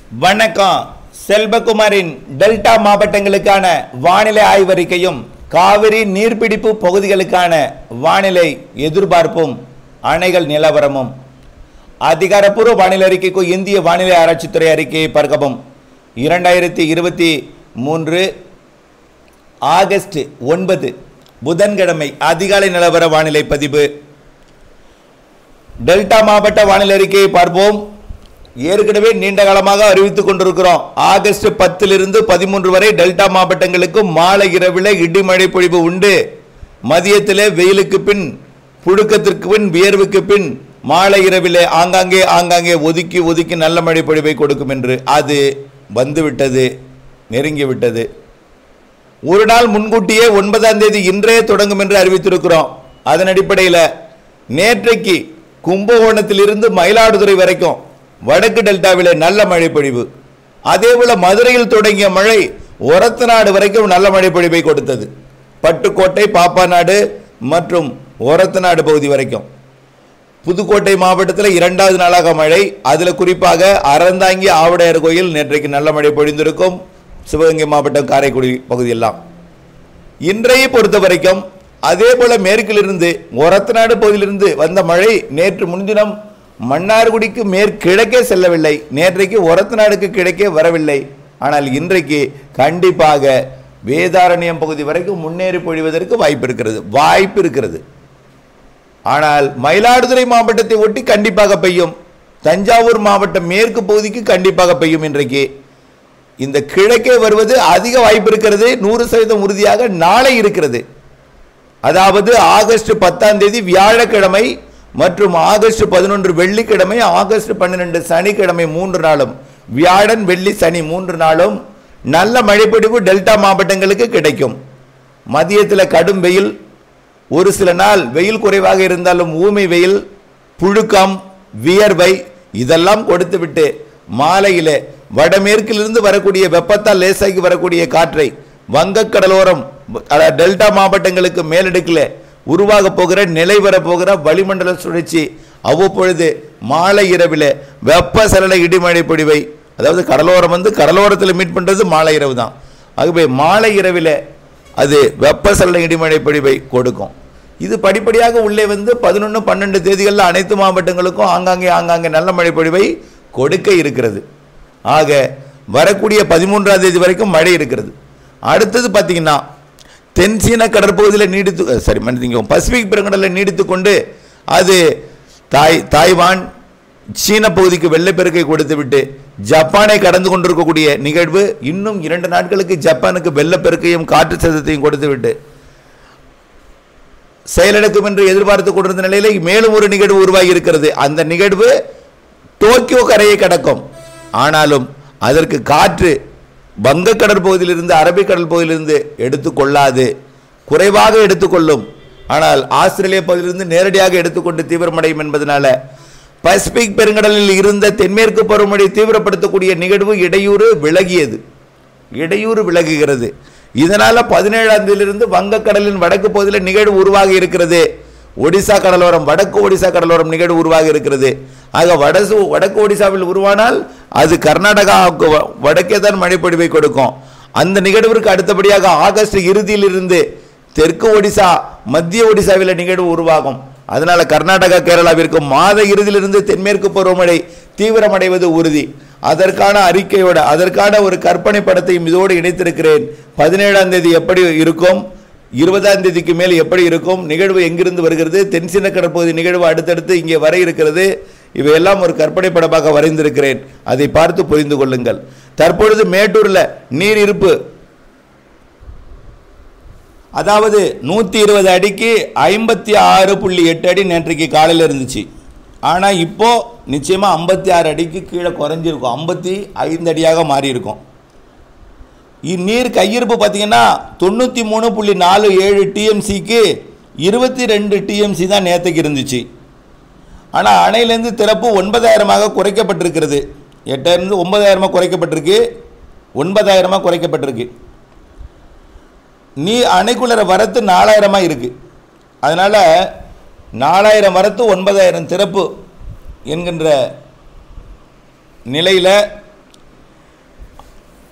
வணக்கம் செல்வகுமாரின் டெல்டா மாவட்டங்களுக்கான வானிலை ஆய்வறிக்கையும் காவிரி நீர்பிடிப்பு பகுதிகளுக்கான வானிலை எதிர்பார்ப்பும் அணைகள் நிலவரமும் அதிகாரப்பூர்வ வானிலை அறிக்கைக்கு இந்திய வானிலை ஆராய்ச்சித்துறை அறிக்கையை பார்க்கவும் இரண்டாயிரத்தி இருபத்தி மூன்று ஆகஸ்ட் ஒன்பது புதன்கிழமை அதிகாலை நிலவர வானிலை பதிவு டெல்டா மாவட்ட வானிலை அறிக்கையை பார்ப்போம் ஏற்கனவே நீண்ட காலமாக அறிவித்துக் கொண்டிருக்கிறோம் ஆகஸ்ட் பத்திலிருந்து பதிமூன்று வரை டெல்டா மாவட்டங்களுக்கு மாலை இரவில் இடிமழை பொழிவு உண்டு மதியத்திலே வெயிலுக்கு பின் புழுக்கத்திற்கு பின் வியர்வுக்கு பின் மாலை இரவிலே ஆங்காங்கே ஆங்காங்கே ஒதுக்கி ஒதுக்கி நல்ல மழை பொழிவை கொடுக்கும் என்று அது வந்துவிட்டது நெருங்கி விட்டது ஒரு நாள் முன்கூட்டியே ஒன்பதாம் தேதி இன்றே தொடங்கும் என்று அறிவித்திருக்கிறோம் அதன் அடிப்படையில் நேற்றைக்கு கும்பகோணத்திலிருந்து மயிலாடுதுறை வரைக்கும் வடக்கு டெல்டாவிலே நல்ல மழை பொழிவு அதேபோல மதுரையில் தொடங்கிய மழை ஒரத்தநாடு வரைக்கும் நல்ல மழை பொழிவை கொடுத்தது பட்டுக்கோட்டை பாப்பாநாடு மற்றும் ஒரத்தநாடு பகுதி வரைக்கும் புதுக்கோட்டை மாவட்டத்தில் இரண்டாவது நாளாக மழை அதில் குறிப்பாக அறந்தாங்கி ஆவுடையார் கோயில் நேற்றைக்கு நல்ல மழை பொழிந்திருக்கும் சிவகங்கை மாவட்டம் காரைக்குடி பகுதியெல்லாம் இன்றையை பொறுத்த வரைக்கும் அதே போல மேற்கிலிருந்து ஒரத்தநாடு பகுதியிலிருந்து வந்த மழை நேற்று முன்தினம் மன்னார்குடிக்கு மேற்கிழக்கே செல்லவில்லை நேற்றைக்கு ஒரத்தநாடுக்கு கிழக்கே வரவில்லை ஆனால் இன்றைக்கு கண்டிப்பாக வேதாரண்யம் பகுதி வரைக்கும் முன்னேறி பொழிவதற்கு வாய்ப்பு இருக்கிறது வாய்ப்பு இருக்கிறது ஆனால் மயிலாடுதுறை மாவட்டத்தை ஒட்டி கண்டிப்பாக பெய்யும் தஞ்சாவூர் மாவட்டம் மேற்கு பகுதிக்கு கண்டிப்பாக பெய்யும் இன்றைக்கு இந்த கிழக்கே வருவது அதிக வாய்ப்பு இருக்கிறது நூறு சதவீதம் உறுதியாக நாளை இருக்கிறது அதாவது ஆகஸ்ட் பத்தாம் தேதி வியாழக்கிழமை மற்றும் ஆகஸ்ட் பதினொன்று வெள்ளிக்கிழமை ஆகஸ்ட் பன்னிரெண்டு சனிக்கிழமை மூன்று நாளும் வியாழன் வெள்ளி சனி மூன்று நாளும் நல்ல மழைப்பிடிப்பு டெல்டா மாவட்டங்களுக்கு கிடைக்கும் மதியத்தில் கடும் வெயில் ஒரு சில நாள் வெயில் குறைவாக இருந்தாலும் ஊமை வெயில் புழுக்கம் வியர்வை இதெல்லாம் கொடுத்துவிட்டு மாலையிலே வடமேற்கிலிருந்து வரக்கூடிய வெப்பத்தால் லேசாகி வரக்கூடிய காற்றை வங்கக்கடலோரம் அதாவது டெல்டா மாவட்டங்களுக்கு மேலடுக்கில் உருவாக போகிற நிலை வரப்போகிற வளிமண்டல சுழற்சி அவ்வப்பொழுது மாலை இரவில் வெப்பசலன இடிமழை பொழிவை அதாவது கடலோரம் வந்து கடலோரத்தில் மீட் பண்ணுறது மாலை இரவு தான் ஆகவே மாலை இரவில் அது வெப்பசலன இடிமழை பொழிவை கொடுக்கும் இது படிப்படியாக உள்ளே வந்து பதினொன்று பன்னெண்டு தேதிகளில் அனைத்து மாவட்டங்களுக்கும் ஆங்காங்கே ஆங்காங்கே நல்ல மழை பொழிவை கொடுக்க இருக்கிறது ஆக வரக்கூடிய பதிமூன்றாம் தேதி வரைக்கும் மழை இருக்கிறது அடுத்தது பார்த்தீங்கன்னா தென்சீன கடற்பகுதியில் நீடித்து அஹ், சரி மன்னிங்க பசிபிக் பெருங்கடலில் நீடித்து கொண்டு அது தாய் தாய்வான் சீன பகுதிக்கு வெள்ளப்பெருக்கை கொடுத்துவிட்டு ஜப்பானை கடந்து கொண்டிருக்கக்கூடிய நிகழ்வு இன்னும் இரண்டு நாட்களுக்கு ஜப்பானுக்கு வெள்ளப்பெருக்கையும் காற்று சேதத்தையும் கொடுத்துவிட்டு செயலிழக்கும் என்று எதிர்பார்த்து கொண்டிருந்த நிலையில மேலும் ஒரு நிகழ்வு உருவாகி இருக்கிறது அந்த நிகழ்வு டோக்கியோ கரையை கடக்கும் ஆனாலும் அதற்கு காற்று வங்கக்கடல் பகுதியிலிருந்து அரபிக்கடல் பகுதியிலிருந்து எடுத்துக்கொள்ளாது குறைவாக எடுத்துக்கொள்ளும் ஆனால் ஆஸ்திரேலிய பகுதியிலிருந்து நேரடியாக எடுத்துக்கொண்டு தீவிரமடையும் என்பதனால பசிபிக் பெருங்கடலில் இருந்த தென்மேற்கு பருவமழை தீவிரப்படுத்தக்கூடிய நிகழ்வு இடையூறு விலகியது இடையூறு விலகுகிறது இதனால பதினேழாம் தேதியிலிருந்து வங்கக்கடலின் வடக்கு பகுதியில் நிகழ்வு உருவாகி இருக்கிறது ஒடிசா கடலோரம் வடக்கு ஒடிசா கடலோரம் நிகழ்வு உருவாகி இருக்கிறது ஆக வடசு வடக்கு ஒடிசாவில் உருவானால் அது கர்நாடகாவுக்கு வ- வடக்கே தான் மழைப்பொழிவை கொடுக்கும் அந்த நிகழ்விற்கு அடுத்தபடியாக ஆகஸ்ட் இறுதியிலிருந்து தெற்கு ஒடிசா மத்திய ஒடிசாவில் நிகழ்வு உருவாகும் அதனால கர்நாடகா கேரளாவிற்கு மாத இறுதியிலிருந்து தென்மேற்கு பருவமழை தீவிரமடைவது உறுதி அதற்கான அறிக்கையோட அதற்கான ஒரு கற்பனை படத்தையும் இதோடு இணைத்திருக்கிறேன் பதினேழாம் தேதி எப்படி இருக்கும் இருபதாம் தேதிக்கு மேல் எப்படி இருக்கும் நிகழ்வு எங்கிருந்து வருகிறது தென்சீன கடற்பகுதி நிகழ்வு அடுத்தடுத்து இங்கே வர இருக்கிறது இவையெல்லாம் ஒரு கற்பனை படமாக வரைந்திருக்கிறேன் அதை பார்த்து புரிந்து கொள்ளுங்கள் தற்பொழுது மேட்டூரில் நீர் இருப்பு அதாவது நூற்றி இருபது அடிக்கு ஐம்பத்தி ஆறு புள்ளி எட்டு அடி நேற்றைக்கு காலையில் இருந்துச்சு ஆனால் இப்போ நிச்சயமாக ஐம்பத்தி ஆறு அடிக்கு கீழே குறைஞ்சிருக்கும் ஐம்பத்தி ஐந்து அடியாக மாறி இருக்கும் இந்நீர் கையிருப்பு பார்த்தீங்கன்னா தொண்ணூற்றி மூணு புள்ளி நாலு ஏழு டிஎம்சிக்கு இருபத்தி ரெண்டு டிஎம்சி தான் நேற்றுக்கு இருந்துச்சு ஆனால் அணையிலேருந்து திறப்பு ஒன்பதாயிரமாக குறைக்கப்பட்டிருக்கிறது எட்டாயிரம் ஒன்பதாயிரமாக குறைக்கப்பட்டிருக்கு ஒன்பதாயிரமாக குறைக்கப்பட்டிருக்கு நீ அணைக்குள்ளற வரத்து நாலாயிரமாக இருக்குது அதனால் நாலாயிரம் வரத்து ஒன்பதாயிரம் திறப்பு என்கின்ற நிலையில்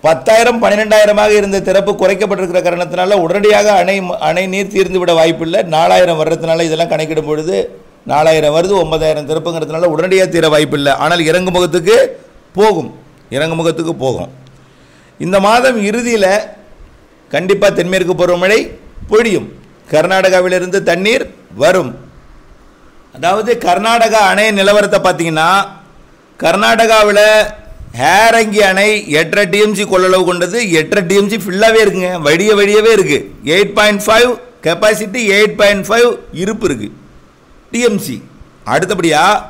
பத்தாயிரம் பன்னிரெண்டாயிரமாக இருந்த திறப்பு குறைக்கப்பட்டிருக்கிற காரணத்தினால உடனடியாக அணை அணை நீர் தீர்ந்து விட வாய்ப்பில்லை நாலாயிரம் வர்றதுனால இதெல்லாம் கணக்கிடும் பொழுது நாலாயிரம் வருது ஒன்பதாயிரம் திறப்புங்கிறதுனால உடனடியாக தீர வாய்ப்பில்லை ஆனால் இறங்கு முகத்துக்கு போகும் இறங்கு முகத்துக்கு போகும் இந்த மாதம் இறுதியில் கண்டிப்பாக தென்மேற்கு பருவமழை பொழியும் கர்நாடகாவிலிருந்து தண்ணீர் வரும் அதாவது கர்நாடகா அணை நிலவரத்தை பார்த்தீங்கன்னா கர்நாடகாவில் ஹேரங்கி அணை எட்டரை டிஎம்சி கொள்ளளவு கொண்டது எட்டரை டிஎம்சி ஃபுல்லாகவே இருக்குங்க வடிய வடியவே இருக்குது eight point five capacity eight point five இருப்பு இருக்குது டிஎம்சி அடுத்தபடியாக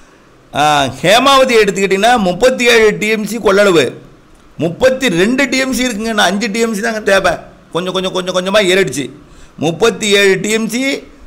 ஹேமாவதி எடுத்துக்கிட்டிங்கன்னா முப்பத்தி ஏழு டிஎம்சி கொள்ளளவு முப்பத்தி ரெண்டு டிஎம்சி இருக்குங்க நான் அஞ்சு டிஎம்சி தாங்க தேவை கொஞ்சம் கொஞ்சம் கொஞ்சம் கொஞ்சமாக ஏறிடுச்சு முப்பத்தி ஏழு டிஎம்சி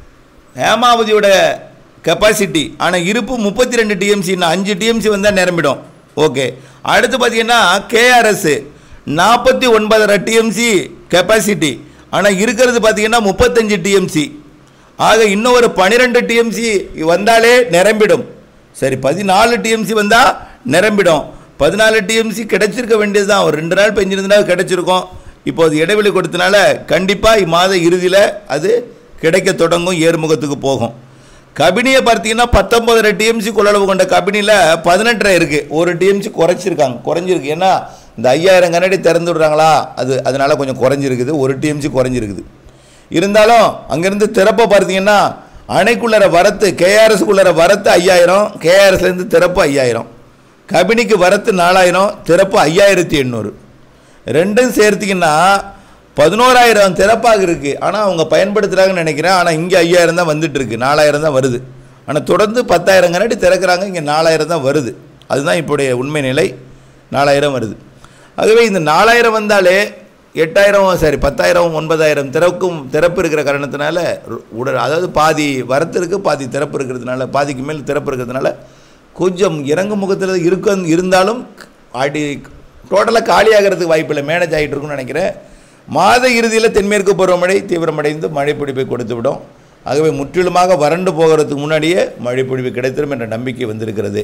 ஹேமாவதியோட கெப்பாசிட்டி ஆனால் இருப்பு முப்பத்தி ரெண்டு டிஎம்சி இன்னும் அஞ்சு டிஎம்சி வந்தால் நிரம்பிடும் ஓகே அடுத்து பார்த்தீங்கன்னா கேஆர்எஸ் நாற்பத்தி ஒன்பதரை டிஎம்சி கெப்பாசிட்டி ஆனால் இருக்கிறது பார்த்தீங்கன்னா முப்பத்தஞ்சு டிஎம்சி ஆக இன்னும் ஒரு பன்னிரெண்டு டிஎம்சி வந்தாலே நிரம்பிடும் சரி பதினாலு டிஎம்சி வந்தால் நிரம்பிடும் பதினாலு டிஎம்சி கிடைச்சிருக்க வேண்டியது தான் ஒரு ரெண்டு நாள் பெஞ்சிருந்தா கிடைச்சிருக்கும் இப்போது இடைவெளி கொடுத்தனால கண்டிப்பாக இம்மாத இறுதியில் அது கிடைக்க தொடங்கும் ஏறுமுகத்துக்கு போகும் கபினியை பார்த்தீங்கன்னா பத்தொம்பதரை டிஎம்சி கொள்ளளவு கொண்ட கபினியில் பதினெட்டரை இருக்குது ஒரு டிஎம்சி குறைச்சிருக்காங்க குறைஞ்சிருக்கு ஏன்னா இந்த ஐயாயிரம் கண்ணாடி திறந்து விடுறாங்களா அது அதனால கொஞ்சம் குறைஞ்சிருக்குது ஒரு டிஎம்சி குறைஞ்சிருக்குது இருந்தாலும் அங்கேருந்து திறப்பை பார்த்தீங்கன்னா அணைக்குள்ளற வரத்து கேஆர்எஸ்க்குள்ளற வரத்து ஐயாயிரம் கேஆர்எஸ்லேருந்து திறப்பு ஐயாயிரம் கபினிக்கு வரத்து நாலாயிரம் திறப்பு ஐயாயிரத்தி எண்ணூறு ரெண்டும் சேர்த்திங்கன்னா பதினோராயிரம் திறப்பாக இருக்குது ஆனால் அவங்க பயன்படுத்துகிறாங்கன்னு நினைக்கிறேன் ஆனால் இங்கே ஐயாயிரம் தான் வந்துட்டு இருக்கு நாலாயிரம் தான் வருது ஆனால் தொடர்ந்து பத்தாயிரம் கண்ணாடி திறக்கிறாங்க இங்கே நாலாயிரம் தான் வருது அதுதான் இப்போடைய உண்மை நிலை நாலாயிரம் வருது ஆகவே இந்த நாலாயிரம் வந்தாலே எட்டாயிரம் சரி பத்தாயிரம் ஒன்பதாயிரம் திறக்கும் திறப்பு இருக்கிற காரணத்தினால ரு- உடல் அதாவது பாதி வரத்து இருக்குது பாதி திறப்பு இருக்கிறதுனால பாதிக்கு மேல் திறப்பு இருக்கிறதுனால கொஞ்சம் இறங்கு முகத்தில் இருக்கும் இருந்தாலும் அடி டோட்டலாக காலியாகிறதுக்கு வாய்ப்பில்லை மேனேஜ் ஆகிட்டு இருக்குன்னு நினைக்கிறேன் மாத இறுதியில் தென்மேற்கு பருவமழை தீவிரமடைந்து மழைப்பிடிப்பை கொடுத்து விடும் ஆகவே முற்றிலுமாக வறண்டு போகிறதுக்கு முன்னாடியே மழைப்பிடிப்பு கிடைத்திடும் என்ற நம்பிக்கை வந்திருக்கிறது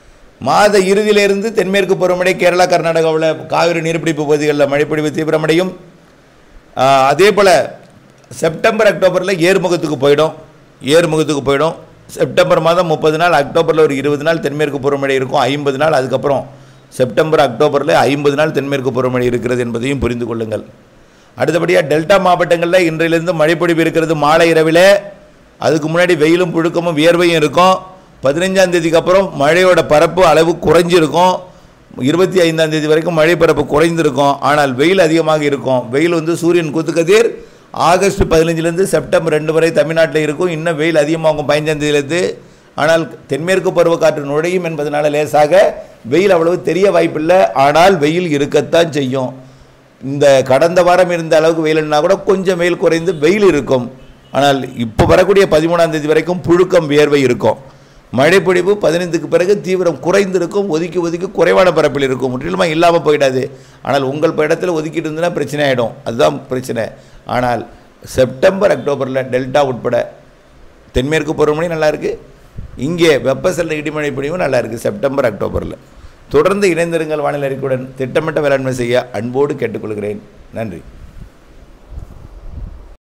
மாத இறுதியிலிருந்து தென்மேற்கு பருவமழை கேரளா கர்நாடகாவில் காவிரி நீர்பிடிப்பு பகுதிகளில் மழைப்பிடிப்பு தீவிரமடையும் ஆஹ், அதே போல் செப்டம்பர் அக்டோபரில் ஏர்முகத்துக்கு போயிடும் ஏர்முகத்துக்கு போயிடும் செப்டம்பர் மாதம் முப்பது நாள் அக்டோபரில் ஒரு இருபது நாள் தென்மேற்கு பருவமழை இருக்கும் ஐம்பது நாள் அதுக்கப்புறம் செப்டம்பர் அக்டோபரில் ஐம்பது நாள் தென்மேற்கு பருவமழை இருக்கிறது என்பதையும் புரிந்து கொள்ளுங்கள் அடுத்தபடியாக டெல்டா மாவட்டங்களில் இன்றையிலிருந்து மழைப்பொழிவு இருக்கிறது மாலை இரவில் அதுக்கு முன்னாடி வெயிலும் புழுக்கமும் வியர்வையும் இருக்கும் பதினஞ்சாம் தேதிக்கு அப்புறம் மழையோட பரப்பு அளவு குறைஞ்சிருக்கும் இருபத்தி ஐந்தாம் தேதி வரைக்கும் மழை பரப்பு குறைந்திருக்கும் ஆனால் வெயில் அதிகமாக இருக்கும் வெயில் வந்து சூரியன் குத்துக்கதிர் ஆகஸ்ட் பதினஞ்சுலேருந்து செப்டம்பர் ரெண்டு வரை தமிழ்நாட்டில் இருக்கும் இன்னும் வெயில் அதிகமாகும் பதினஞ்சாம் தேதியிலேருந்து ஆனால் தென்மேற்கு பருவக்காற்று நுழையும் என்பதனால லேசாக வெயில் அவ்வளவு தெரிய வாய்ப்பில்லை ஆனால் வெயில் இருக்கத்தான் செய்யும் இந்த கடந்த வாரம் இருந்த அளவுக்கு வெயில்னா கூட கொஞ்சம் வெயில் குறைந்து வெயில் இருக்கும் ஆனால் இப்போ வரக்கூடிய பதிமூணாம் தேதி வரைக்கும் புழுக்கம் வியர்வை இருக்கும் மழைப்பொழிவு பதினைந்துக்கு பிறகு தீவிரம் குறைந்திருக்கும் ஒதுக்கி ஒதுக்கி குறைவான பரப்பில் இருக்கும் முற்றிலுமாக இல்லாமல் போயிடாது ஆனால் உங்கள் இடத்துல ஒதுக்கிட்டு இருந்ததுன்னா பிரச்சனை ஆகிடும் அதுதான் பிரச்சனை ஆனால் செப்டம்பர் அக்டோபரில் டெல்டா உட்பட தென்மேற்கு பருவமழை நல்லா இருக்கு இங்கே வெப்பசல்ல இடிமழை பொழிவும் நல்லா இருக்கு செப்டம்பர் அக்டோபரில் தொடர்ந்து இணைந்திருங்கள் வானிலை அறிக்கையுடன் திட்டமிட்ட வேளாண்மை செய்ய அன்போடு கேட்டுக்கொள்கிறேன் நன்றி